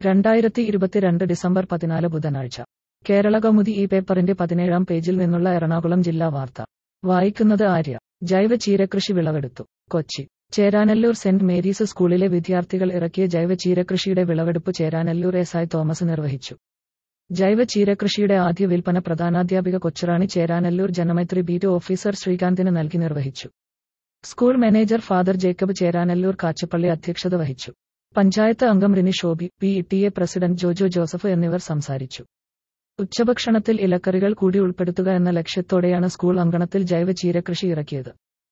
രണ്ടായിരത്തി ഇരുപത്തിരണ്ട് ഡിസംബർ പതിനാല് ബുധനാഴ്ച കേരള കൗമുദി ഈ പേപ്പറിന്റെ പതിനേഴാം പേജിൽ നിന്നുള്ള എറണാകുളം ജില്ലാ വാർത്ത വായിക്കുന്നത് ആര്യ ജൈവ ചീരകൃഷി വിളവെടുത്തു കൊച്ചി ചേരാനല്ലൂർ സെന്റ് മേരീസ് സ്കൂളിലെ വിദ്യാർത്ഥികൾ ഇറക്കിയ ജൈവ ചീരകൃഷിയുടെ വിളവെടുപ്പ് ചേരാനല്ലൂർ എസ് ഐ തോമസ് നിർവഹിച്ചു ജൈവ ചീരകൃഷിയുടെ ആദ്യ വിൽപ്പന പ്രധാനാധ്യാപിക കൊച്ചുറാണി ചേരാനല്ലൂർ ജനമൈത്രി ബീറ്റ് ഓഫീസർ ശ്രീകാന്തിന് നൽകി നിർവഹിച്ചു school manager Father Jacob Cheranallur Kachappilly അധ്യക്ഷത വഹിച്ചു പഞ്ചായത്ത് അംഗം Rini Shobi P T A president Jojo Joseph എന്നിവർ സംസാരിച്ചു ഉച്ചഭക്ഷണത്തിൽ ഇലക്കറികൾ കൂടി ഉൾപ്പെടുത്തുക എന്ന ലക്ഷ്യത്തോടെയാണ് സ്കൂൾ അങ്കണത്തിൽ ജൈവ ചീരകൃഷി ഇറക്കിയത്